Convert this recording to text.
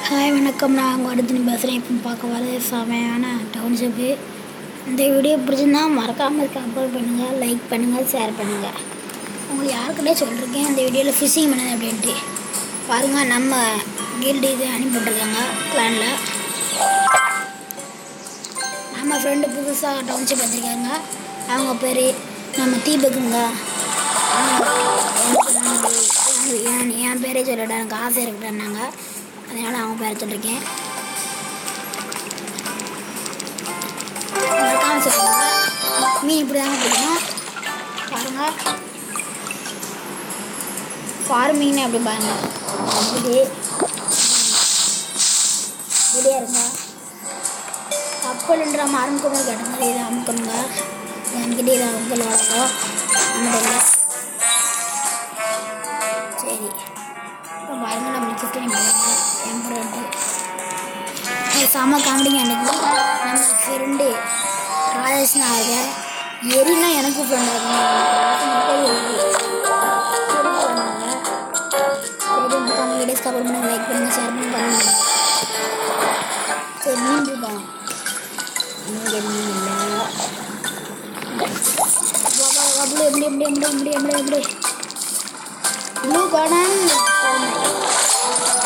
hi வணக்கம் நான் உங்கள் அடுத்து பேசுகிறேன் இப்போ பார்க்க வர செமையான டவுன்ஷிப்பு இந்த வீடியோ பிடிச்சிருந்தா மறக்காமல் இருக்க அப்லோட் பண்ணுங்கள் லைக் பண்ணுங்கள் ஷேர் பண்ணுங்கள் உங்களுக்கு யாருக்கிட்டே சொல்லியிருக்கேன் இந்த வீடியோவில் ஃபிஷிங் பண்ணுது அப்படின்ட்டு பாருங்கள் நம்ம கில்டு இது அனுப்பிட்டுருக்காங்க பிளானில் நம்ம ஃப்ரெண்டு புதுசாக டவுன்ஷிப் வச்சுருக்காங்க அவங்க பேர் நம்ம தீபக்குங்க என் என் பேரே சொல்லிட்டேன் எனக்கு ஆசை இருக்குட்டாங்க அதனால் அவங்க பேரை சொல்லியிருக்கேன் மறக்காம சொல்லுங்க மீன் இப்படி தாங்க பிடிக்கும் பாருங்கள் ஃபார்மிங்னு எப்படி பாருங்க இப்படி இப்படியே இருங்க கப்பல்ன்ற மரம்குமே கிடந்தது இதை அமுக்கணுங்க என்கிட்ட இதை அமுக்கல் வளர்க்கும் நம்மகிட்ட சரி இப்போ பாருங்க நம்ம கிஃப்ட் பண்ணுவாங்க எம்பரட்டு செம காமெடிங்க அன்னைக்கு நம்ம ஃப்ரெண்டு ராஜேஷ்னா ஆக எரினா எனக்கு ஃப்ரெண்ட் ஆகும் வீடியோஸ் கவர் பண்ணி லைக் பண்ணுங்க ஷேர் பண்ணி பண்ணுங்க சரி மீன் போவோம் இங்கே மீன் இல்லை அப்படி எப்படி எப்படி எப்படி எப்படி எப்படி எப்படி ப்ளூ கார்டன்